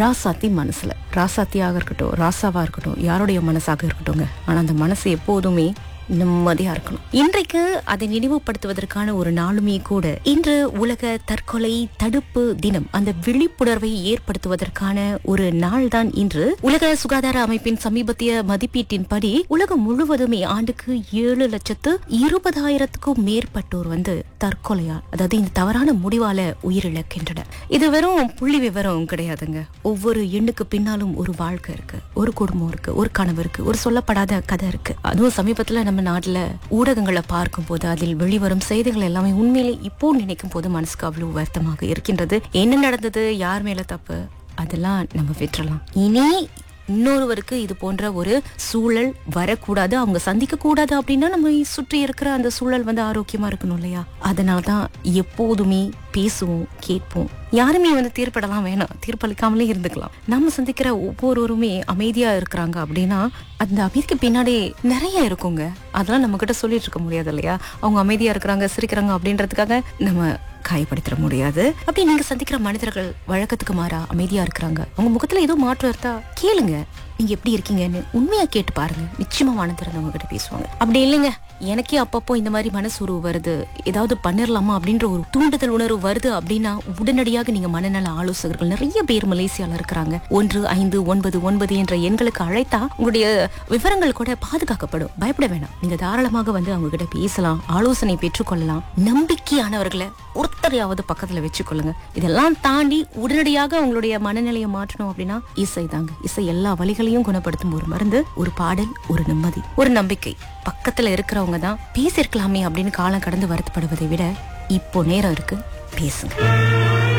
ராசாத்தி மனசுல ராசாத்தியாக இருக்கட்டும் ராசாவா இருக்கட்டும் யாருடைய மனசாக இருக்கட்டும்ங்க ஆனா அந்த மனசு எப்போதுமே நிம்மதியா இருக்கணும் இன்றைக்கு அதை நினைவுபடுத்துவதற்கான ஒரு நாளுமே கூட இன்று உலக தற்கொலை தடுப்பு தினம் அந்த விழிப்புணர்வை ஏற்படுத்துவதற்கான ஒரு நாள் தான் இன்று உலக சுகாதார அமைப்பின் சமீபத்திய மதிப்பீட்டின்படி உலகம் முழுவதுமே ஆண்டுக்கு ஏழு லட்சத்து இருபதாயிரத்துக்கும் மேற்பட்டோர் வந்து தற்கொலையால் அதாவது இந்த தவறான முடிவால உயிரிழக்கின்றனர் இது வெறும் புள்ளி விவரம் கிடையாதுங்க ஒவ்வொரு எண்ணுக்கு பின்னாலும் ஒரு வாழ்க்கை இருக்கு ஒரு குடும்பம் இருக்கு ஒரு கனவு இருக்கு ஒரு சொல்லப்படாத கதை இருக்கு அதுவும் சமீபத்துல நம்ம நாட்டுல ஊடகங்களை பார்க்கும் போது அதில் வெளிவரும் செய்திகள் எல்லாமே உண்மையிலே இப்போ நினைக்கும் போது மனசுக்கு அவ்வளவு வருத்தமாக இருக்கின்றது என்ன நடந்தது யார் மேல தப்பு அதெல்லாம் நம்ம விட்டுறலாம் இனி இன்னொருவருக்கு இது போன்ற ஒரு சூழல் வரக்கூடாது அவங்க சந்திக்க கூடாது அப்படின்னா நம்ம சுற்றி இருக்கிற அந்த சூழல் வந்து ஆரோக்கியமா இருக்கணும் இல்லையா அதனால தான் எப்போதுமே பேசுவோம் கேட்போம் யாருமே வந்து தீர்ப்படலாம் வேணாம் தீர்ப்பளிக்காமலே இருந்துக்கலாம் நம்ம சந்திக்கிற ஒவ்வொருவருமே அமைதியா இருக்கிறாங்க அப்படின்னா அந்த அமைதிக்கு பின்னாடி நிறைய இருக்குங்க அதெல்லாம் நம்ம கிட்ட சொல்லிட்டு இருக்க முடியாது இல்லையா அவங்க அமைதியா இருக்கிறாங்க சிரிக்கிறாங்க அப்படின்றதுக்காக நம்ம காயப்படுத்திட முடியாது அப்படி நீங்க சந்திக்கிற மனிதர்கள் வழக்கத்துக்கு மாறா அமைதியா இருக்கிறாங்க அவங்க முகத்துல ஏதோ மாற்றம் இருந்தா கேளுங்க நீங்க எப்படி இருக்கீங்கன்னு உண்மையா கேட்டு பாருங்க நிச்சயமா மனம் திறந்தவங்க கிட்ட பேசுவாங்க அப்படி இல்லைங்க எனக்கே அப்பப்போ இந்த மாதிரி மனசுருவு வருது ஏதாவது பண்ணிடலாமா அப்படின்ற ஒரு தூண்டுதல் உணர்வு வருது அப்படின்னா உடனடியாக நீங்க மனநல ஆலோசகர்கள் நிறைய பேர் மலேசியால இருக்கிறாங்க ஒன்று ஐந்து ஒன்பது ஒன்பது என்ற எண்களுக்கு அழைத்தா உங்களுடைய விவரங்கள் கூட பாதுகாக்கப்படும் பயப்பட வேணாம் நீங்க தாராளமாக வந்து அவங்க கிட்ட பேசலாம் ஆலோசனை பெற்றுக்கொள்ளலாம் நம்பிக்கையானவர்களை ஒருத்தரையாவது பக்கத்துல வச்சுக்கொள்ளுங்க இதெல்லாம் தாண்டி உடனடியாக உங்களுடைய மனநிலையை மாற்றணும் அப்படின்னா இசை தாங்க இசை எல்லா வழிகளையும் குணப்படுத்தும் ஒரு மருந்து ஒரு பாடல் ஒரு நிம்மதி ஒரு நம்பிக்கை பக்கத்துல இருக்கிறவங்க தான் பேசியிருக்கலாமே அப்படின்னு காலம் கடந்து வருத்தப்படுவதை விட இப்போ நேரம் இருக்கு பேசுங்க